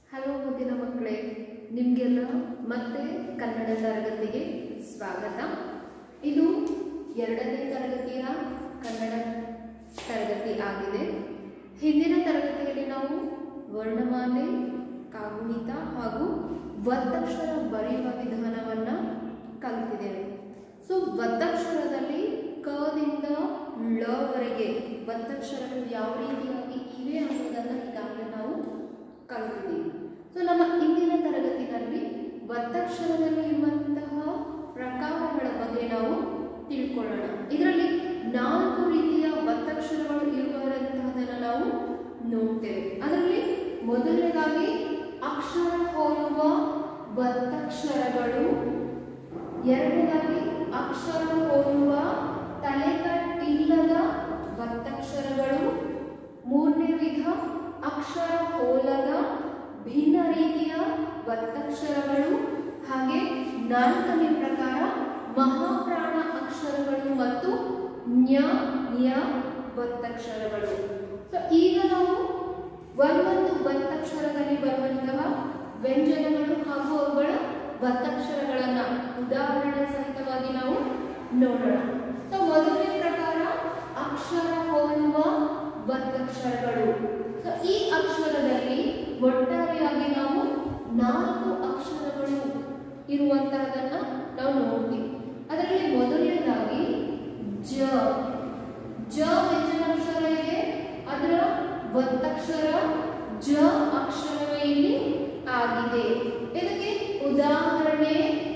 Hello ಮುದ್ದಿನ ಮಕ್ಕಳೇ ನಿಮಗೆಲ್ಲ ಮತ್ತೆ ಕನ್ನಡ ತರಗತಿಗೆ ಸ್ವಾಗತ ಇದು ಎರಡನೇ ತರಗತಿಯ ಕನ್ನಡ ತರಗತಿ ಆಗಿದೆ ಹಿಂದಿನ ತರಗತಿಯಲ್ಲಿ ನಾವು ವರ್ಣಮಾಲೆ ಕಾಗುಣಿತ ಹಾಗೂ ಒತ್ತಕ್ಷರ ಬರೆಯುವ ವಿಧಾನವನ್ನು ಕಲಿತಿದ್ದೇವೆ ಸೊ ಒತ್ತಕ್ಷರದಲ್ಲಿ ಕದಿಂದ ಲವರೆಗೆ ಒತ್ತಕ್ಷರಗಳು ಯಾವ ರೀತಿಯಾಗಿ ಇವೆ ಅನ್ನೋದನ್ನು ಈಗಾಗಲೇ ನಾವು ಕಲಿತಿದ್ದೀವಿ ಸೊ ನಮ್ಮ ಇಂದಿನ ತರಗತಿನಲ್ಲಿ ಒತ್ತಕ್ಷರದಲ್ಲಿ ಇರುವಂತಹ ಪ್ರಕಾರಗಳ ಬಗ್ಗೆ ನಾವು ತಿಳ್ಕೊಳ್ಳೋಣ ಇದರಲ್ಲಿ ನಾಲ್ಕು ರೀತಿಯ ಒತ್ತಕ್ಷರಗಳು ಇರುವಂತಹದನ್ನು ನಾವು ನೋಡ್ತೇವೆ ಅದರಲ್ಲಿ ಮೊದಲನೇದಾಗಿ ಅಕ್ಷರ ಹೋಲುವ ಒತ್ತಕ್ಷರಗಳು ಎರಡನೇದಾಗಿ ಅಕ್ಷರ ಹೋಲುವ ತಲೆಕಟ್ಟಿಲ್ಲದ ಒತ್ತಕ್ಷರಗಳು ಮೂರನೇ ವಿಧ ಅಕ್ಷರ ಹೋಲದ ಭಿನ್ನ ರೀತಿಯ ಒತ್ತಕ್ಷರಗಳು ಹಾಗೆ ನಾಲ್ಕನೇ ಪ್ರಕಾರ ಮಹಾಪ್ರಾಣ ಅಕ್ಷರಗಳು ಮತ್ತು ನ್ಯ ನ್ಯ ಒತ್ತಕ್ಷರಗಳು ಸೊ ಈಗ ನಾವು ಒಂದೊಂದು ಒತ್ತಕ್ಷರದಲ್ಲಿ ಬರುವಂತಹ ವ್ಯಂಜನಗಳು ಹಾಗೂ ಅವುಗಳ ಒತ್ತಕ್ಷರಗಳನ್ನ ಉದಾಹರಣೆ ಸಹಿತವಾಗಿ ನಾವು ನೋಡೋಣ ಸೊ ಮೊದಲನೇ ಪ್ರಕಾರ ಅಕ್ಷರ ಹೋಲುವ ಒತ್ತಕ್ಷರಗಳು ಸೊ ಈ ಅಕ್ಷರದಲ್ಲಿ ಒಟ್ಟಾರೆಯಾಗಿ ನಾವು ನಾಲ್ಕು ಅಕ್ಷರಗಳು ಇರುವಂತಹದನ್ನ ನಾವು ನೋಡ್ತೀವಿ ಅದರಲ್ಲಿ ಮೊದಲನೇದಾಗಿ ಜ ಜ ವ್ಯಂಜನಾಕ್ಷರ ಇದೆ ಅದರ ಒತ್ತಕ್ಷರ ಜ ಅಕ್ಷರವೇ ಇಲ್ಲಿ ಆಗಿದೆ ಇದಕ್ಕೆ ಉದಾಹರಣೆ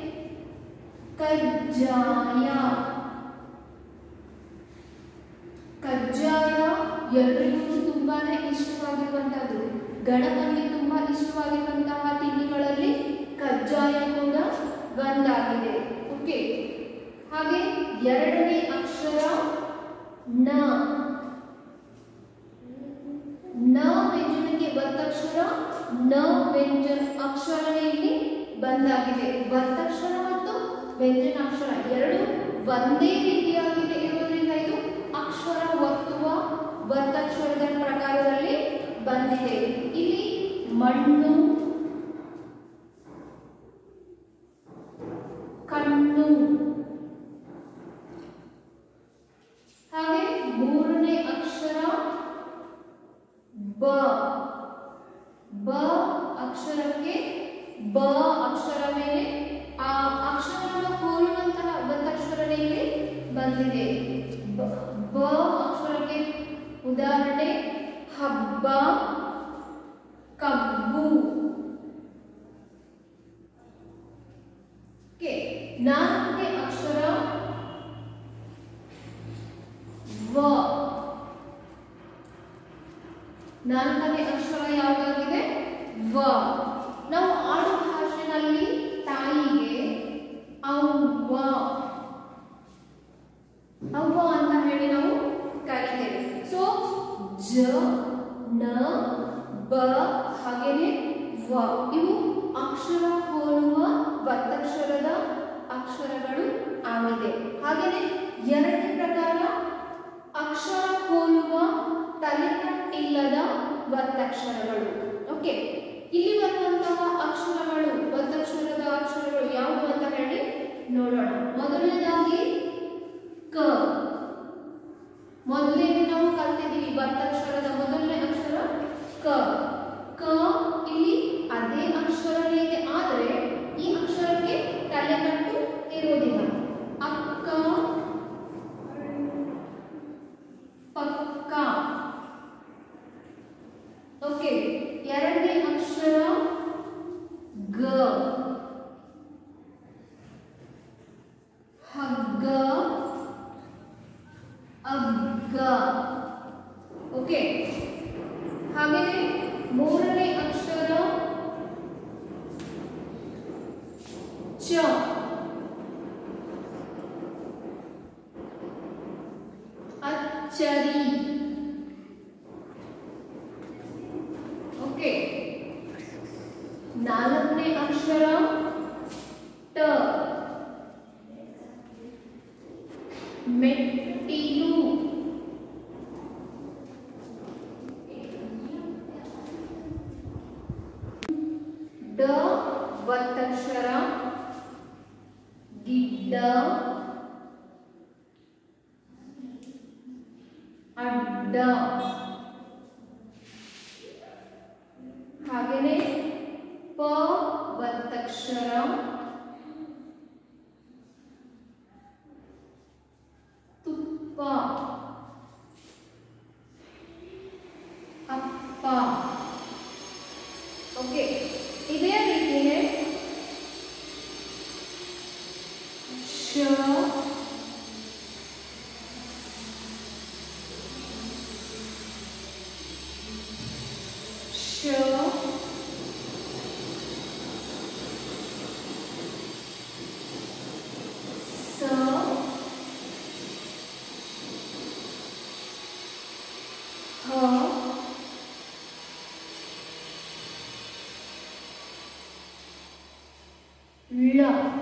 ಕಜ್ಜಾಯ ಕಜ್ಜಾಯ ಎಲ್ಲರಿಗೂ ತುಂಬಾನೇ ಇಷ್ಟವಾಗಿರುವಂತಹದ್ದು ಗಣಪನಿಗೆ ತುಂಬಾ ಇಷ್ಟವಾಗಿರುವಂತಹ ತಿಂಡಿಗಳಲ್ಲಿ ಕಜ್ಜಾಯ ಕೂಡ ಒಂದಾಗಿದೆ ಓಕೆ ಹಾಗೆ ಎರಡನೇ ಅಕ್ಷರ ನ ನ ವ್ಯಂಜನಕ್ಕೆ ಒತ್ತಕ್ಷರ ನ ವ್ಯಂಜನ ಅಕ್ಷರನೇ ಇಲ್ಲಿ ಬಂದಾಗಿದೆ ಒತ್ತಕ್ಷರ ಮತ್ತು ವ್ಯಂಜನಾಕ್ಷರ ಎರಡು ಒಂದೇ ರೀತಿಯಾಗಿದೆ ಇರುವುದರಿಂದ ಇದು ಅಕ್ಷರ ಒತ್ತುವ ಒತ್ತಕ್ಷರದ ಪ್ರಕಾರದಲ್ಲಿ ಬಂದಿದೆ ಇಲ್ಲಿ ಮಣ್ಣು ಕಣ್ಣು ಹಾಗೆ ಮೂರನೇ ಅಕ್ಷರ ಬ ಬ ಅಕ್ಷರಕ್ಕೆ ಬ ಅಕ್ಷರ ಮೇಲೆ ಆ ಅಕ್ಷರವನ್ನು ಹೋಲುವಂತಹ ಒತ್ತಕ್ಷರನೇ ಇಲ್ಲಿ ಬಂದಿದೆ ಬ ಬ ಅಕ್ಷರಕ್ಕೆ ಉದಾಹರಣೆ ಹಬ್ಬ ಕಬ್ಬು ಓಕೆ ನಾಲ್ಕನೇ ಅಕ್ಷರ ವ ನಾಲ್ಕನೇ ಅಕ್ಷರ ಯಾವುದಾಗಿದೆ ವ ನಾವು ಆಡು ಭಾಷೆನಲ್ಲಿ ತಾಯಿಗೆ ಅವ್ವ ಅವ್ವ ಅಂತ ಹೇಳಿ ನಾವು ಕರಿತೇವೆ ಸೊ ಜ ನ ಬ ಹಾಗೇನೆ ವ ಇವು ಅಕ್ಷರ ಹೋಲುವ ಒತ್ತಕ್ಷರದ ಅಕ್ಷರಗಳು ಆಗಿದೆ ಹಾಗೇನೆ ಎರಡನೇ ಪ್ರಕಾರ ಅಕ್ಷರ ಹೋಲುವ ತಲೆಕಟ್ಟಿಲ್ಲದ ಒತ್ತಕ್ಷರಗಳು ಓಕೆ ಇಲ್ಲಿ ಬರುವಂತಹ ಅಕ್ಷರಗಳು ಒತ್ತಕ್ಷರದ ಅಕ್ಷರಗಳು ಯಾವುದು ಅಂತ ಹೇಳಿ ನೋಡೋಣ ಮೊದಲನೇದಾಗಿ ಕ ಮೊದಲನೇ ನಾವು ಕಲ್ತಿದ್ದೀವಿ ಒತ್ತಕ್ಷರದ ಮೊದಲನೇ ಅಕ್ಷರ ಕ ಕ ಇಲ್ಲಿ ಅದೇ ಅಕ್ಷರನೇ ಇದೆ ಆದರೆ ಈ ಅಕ್ಷರಕ್ಕೆ ತಲೆಕಟ್ಟು ಇರುವುದಿಲ್ಲ ಅಕ್ಕ ಪಕ್ಕ ಓಕೆ ಎರಡನೇ ಅಕ್ಷರ ಗ ಹಗ್ಗ ಅಗ್ಗ ಓಕೆ ಹಾಗೆಯೇ ಮೂರನೇ ಅಕ್ಷರ ಚ ಅಚ್ಚರಿ ಓಕೆ ನಾಲ್ಕನೇ ಅಕ್ಷರ ಟ ಮೆಟ್ಟಿಲು ಡ ಒತ್ತಕ್ಷರ ಗಿಡ್ಡ ಅಡ್ಡ ಹಾಗೇನೆ ಪ ಒತ್ತಕ್ಷರ ತುಪ್ಪ ಅಪ್ಪ ಓಕೆ ಇದೇ ರೀತಿಯೇ ಶ ಶ ಸ ಹ ಳ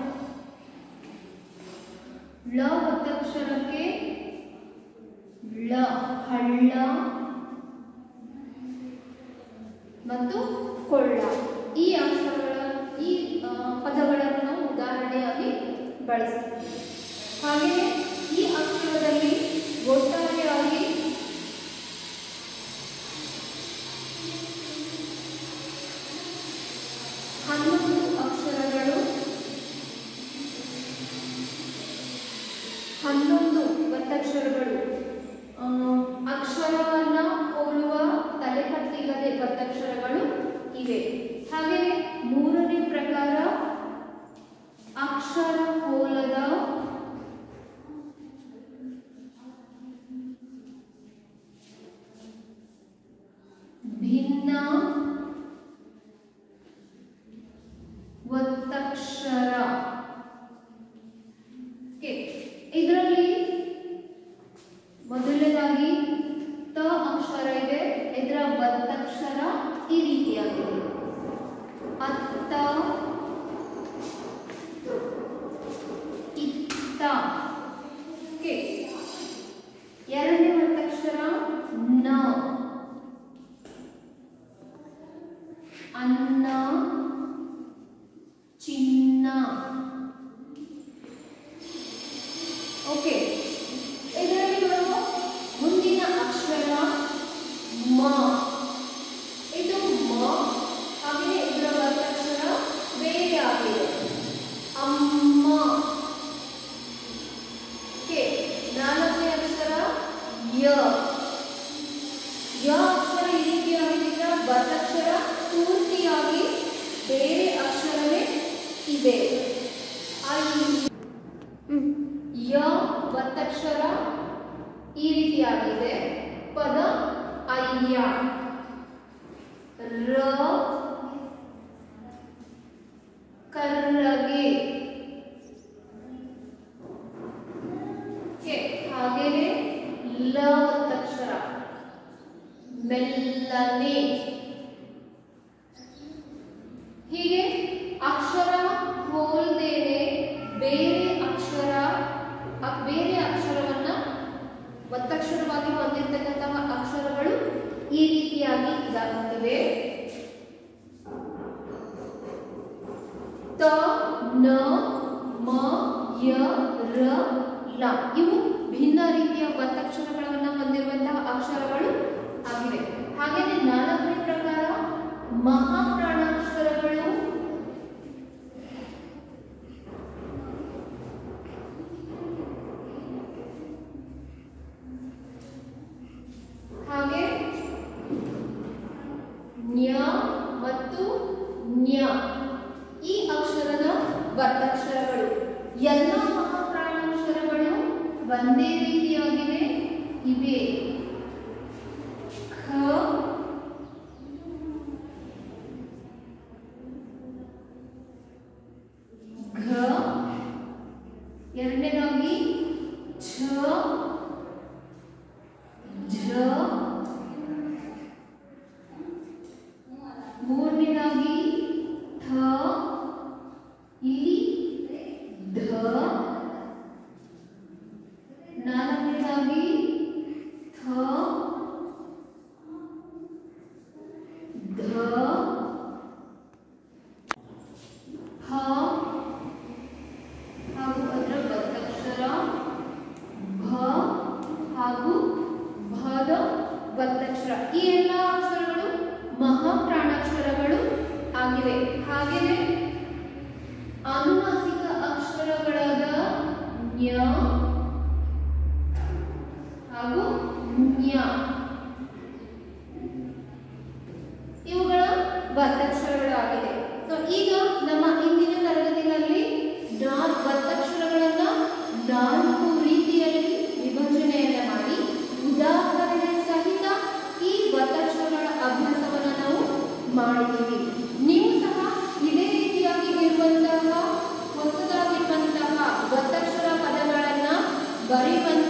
ಳ ಒತ್ತಕ್ಷರಕ್ಕೆ ಳ ಹಳ್ಳ ಮತ್ತು ಕೊಳ್ಳ ಈ ಅಕ್ಷರಗಳ ಈ ಆ, ಪದಗಳನ್ನು ನಾವು ಉದಾಹರಣೆಯಾಗಿ ಬಳಸ್ತೀವಿ ಹಾಗೆಯೇ ಈ ಅಕ್ಷರದಲ್ಲಿ ಒಟ್ಟಾರೆಯಾಗಿ ಹನ್ನೊಂದು ಅಕ್ಷರಗಳು ಹನ್ನೊಂದು ಒತ್ತಕ್ಷರಗಳು ಆ, ಅಕ್ಷರವನ್ನ ಹೋಲುವ ತಲೆಕಟ್ಟಿಲ್ಲದೆ ಒತ್ತಕ್ಷರಗಳು ಇವೆ ಹಾಗೆಯೇ ಮೂರನೇ ಪ್ರಕಾರ ಅಕ್ಷರ ಹೋಲದ ಭಿನ್ನ ಒತ್ತಕ್ಷರ Okay. ಇದರಲ್ಲಿ ಮೊದಲನೇದಾಗಿ ತ ಅಕ್ಷರ ಇದೆ ಇದರ ಒತ್ತಕ್ಷರ ಈ ರೀತಿಯಾಗಿದೆ ಅತ್ತ ಇತ್ತ ಓಕೆ ಎರಡನೇ ಒತ್ತಕ್ಷರ ನ ಅನ್ನ ಚಿನ್ನ ಓಕೆ ಇದರಲ್ಲಿ ಬರುವ ಮುಂದಿನ ಅಕ್ಷರ ಮ ಇದು ಮ ಹಾಗೆ ಇದರ ಒತ್ತಕ್ಷರ ಬೇರೆ ಆಗಿದೆ ಅಮ್ಮ ಓಕೆ ನಾಲ್ಕನೇ ಅಕ್ಷರ ಯ ಯ ಅಕ್ಷರ ಈ ರೀತಿಯಾಗಿದೆ ಇದರ ಒತ್ತಕ್ಷರ ಪೂರ್ತಿಯಾಗಿ ಬೇರೆ ಅಕ್ಷರವೇ ಇದೆ ಐ ಯ ಒತ್ತಕ್ಷರ ಈ ರೀತಿಯಾಗಿದೆ ಪದ ಅಯ್ಯ ರ ಕರ್ರಗೆ ಕೆ ಹಾಗೇನೆ ಲ ಒತ್ತಕ್ಷರ ಮೆಲ್ಲನೆ ಹೀಗೆ ಅಕ್ಷರ ಹೋಲ್ದೇನೆ ಬೇರೆ ಅಕ್ಷರ ಅ- ಬೇರೆ ಅಕ್ಷರವನ್ನ ಒತ್ತಕ್ಷರವಾಗಿ ಹೊಂದಿರತಕ್ಕಂತಹ ಅಕ್ಷರಗಳು ಈ ರೀತಿಯಾಗಿ ಇದಾಗುತ್ತವೆ ತ ನ ಮ ಯ ರ ಲ ಇವು ಭಿನ್ನ ರೀತಿಯ ಒತ್ತಕ್ಷರಗಳನ್ನ ಹೊಂದಿರುವಂತಹ ಅಕ್ಷರಗಳು ಆಗಿವೆ ಹಾಗೆಯೇ ನಾಲ್ಕನೇ ಪ್ರಕಾರ ಮಹಾಪ್ರಾಣಾಕ್ಷರಗಳು ಹಾಗೆ ನ್ಯ ಮತ್ತು ನ್ಯ ಈ ಅಕ್ಷರದ ಒತ್ತಕ್ಷರಗಳು ಎಲ್ಲ ಮಹಾಪ್ರಾಣಾಕ್ಷರಗಳು ಒಂದೇ ರೀತಿಯಾಗಿವೆ ಇವೆ ಖ ಘ ಎರಡನೇದಾಗಿ ಛ ಝ ಮೂರನೇದಾಗಿ ಥ ಇಲ್ಲಿ ಧ ನಾಲ್ಕನೇದಾಗಿ ಥ ಧ ಹಾಗೆಯೇ ಆನುನಾಸಿಕ ಅಕ್ಷರಗಳಾದ ಜ್ಞ ಹಾಗೂ ಜ್ಞ ಇವುಗಳ ಒತ್ತಕ್ಷರಗಳಾಗಿದೆ ಸೊ ಈಗ ನಮ್ಮ ಇಂದಿನ ತರಗತಿಗಳಲ್ಲಿ ನಾ- ಒತ್ತಕ್ಷರಗಳನ್ನ ನಾಲ್ಕು ರೀತಿಯಲ್ಲಿ ವಿಭಜನೆಯನ್ನ ಮಾಡಿ ಉದಾಹರಣೆ ಸಹಿತ ಈ ಒತ್ತಕ್ಷರಗಳ ಅಭ್ಯಾಸವನ್ನ ನಾವು ಮಾಡಿದ್ದೀವಿ ನೀವು ಸಹ ಇದೇ ರೀತಿಯಾಗಿ ಇರುವಂತಹ ಹೊಸದಾಗಿರುವಂತಹ ಒತ್ತಕ್ಷರ ಪದಗಳನ್ನ ಬರೆಯುವಂತಹ